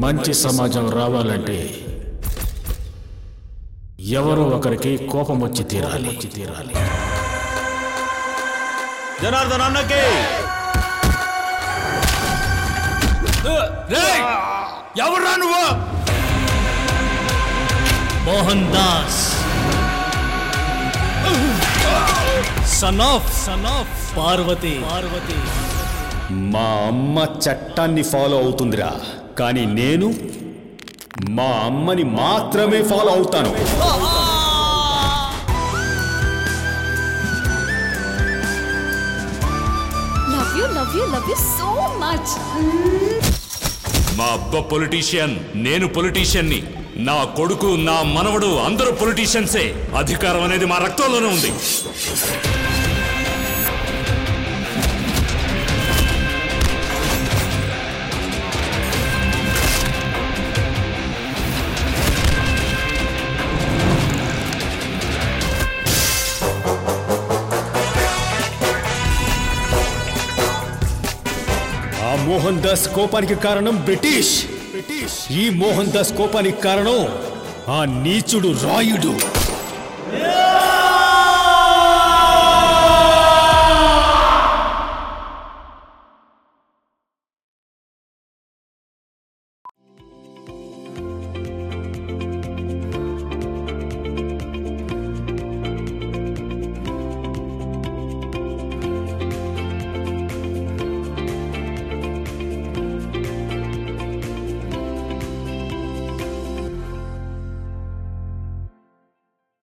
మంచి సమాజం రావాలంటే ఎవరో ఒకరికి కోపం వచ్చి తీరాలి వచ్చి తీరాలి జనార్దన్ అన్నకి ఎవర్రా నువ్వు Mohan Das son of son of Parvati Parvati మా అమ్మ చట్టాన్ని ఫాలో అవుతుందిరా కానీ నేను మా అమ్మని మాత్రమే ఫాలో అవుతాను love you love you love you so much మా అబ్బ పొలిటీషియన్ నేను పొలిటీషియన్ని నా కొడుకు నా మనవడు అందరూ పొలిటీషియన్సే అధికారం అనేది మా రక్తంలోనే ఉంది ఆ మోహన్ దాస్ కోపానికి కారణం బ్రిటిష్ ఈ మోహన్ దాస్ కోపానికి కారణం ఆ నీచుడు రాయుడు